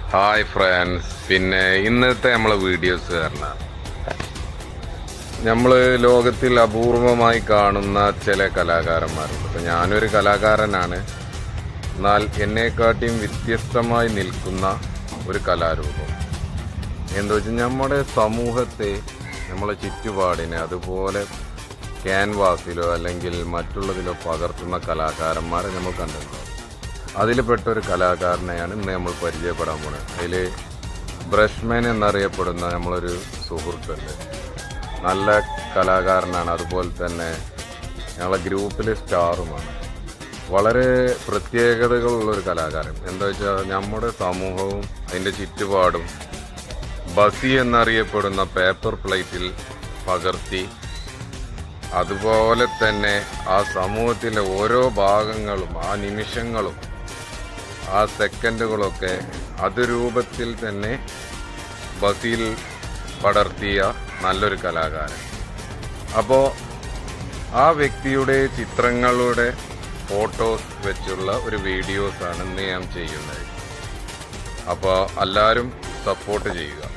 hi friends പിന്നെ ഇന്നത്തെ നമ്മളെ വീഡിയോസ് കാരണം നമ്മൾ ലോകത്തിൽ അപൂർവമായി കാണുന്ന ചില കലാകാരന്മാരുണ്ട് ഇപ്പം ഞാനൊരു കലാകാരനാണ് എന്നാൽ എന്നെക്കാട്ടിയും വ്യത്യസ്തമായി നിൽക്കുന്ന ഒരു കലാരൂപം എന്താ വെച്ചാൽ നമ്മുടെ സമൂഹത്തെ നമ്മളെ ചുറ്റുപാടിനെ അതുപോലെ ക്യാൻവാസിലോ അല്ലെങ്കിൽ മറ്റുള്ളതിലോ പകർത്തുന്ന കലാകാരന്മാരെ നമ്മൾ കണ്ടിട്ടുണ്ടാവും അതിൽപ്പെട്ട ഒരു കലാകാരനെയാണ് ഇന്ന് നമ്മൾ പരിചയപ്പെടാൻ പോണത് അതിൽ ബ്രഷ്മാൻ എന്നറിയപ്പെടുന്ന നമ്മളൊരു സുഹൃത്തുണ്ട് നല്ല കലാകാരനാണ് അതുപോലെ തന്നെ ഞങ്ങളെ ഗ്രൂപ്പിലെ സ്റ്റാറുമാണ് വളരെ പ്രത്യേകതകളുള്ള ഒരു കലാകാരൻ എന്താ വെച്ചാൽ നമ്മുടെ സമൂഹവും അതിൻ്റെ ചുറ്റുപാടും ബസി എന്നറിയപ്പെടുന്ന പേപ്പർ പ്ലേറ്റിൽ പകർത്തി അതുപോലെ തന്നെ ആ സമൂഹത്തിലെ ഓരോ ഭാഗങ്ങളും ആ നിമിഷങ്ങളും ആ സെക്കൻഡുകളൊക്കെ അത് രൂപത്തിൽ തന്നെ ബസിയിൽ പടർത്തിയ നല്ലൊരു കലാകാരൻ അപ്പോൾ ആ വ്യക്തിയുടെ ചിത്രങ്ങളുടെ ഫോട്ടോസ് വെച്ചുള്ള ഒരു വീഡിയോസാണ് ഇന്ന് ഞാൻ ചെയ്യുന്നത് അപ്പോൾ എല്ലാവരും സപ്പോർട്ട് ചെയ്യുക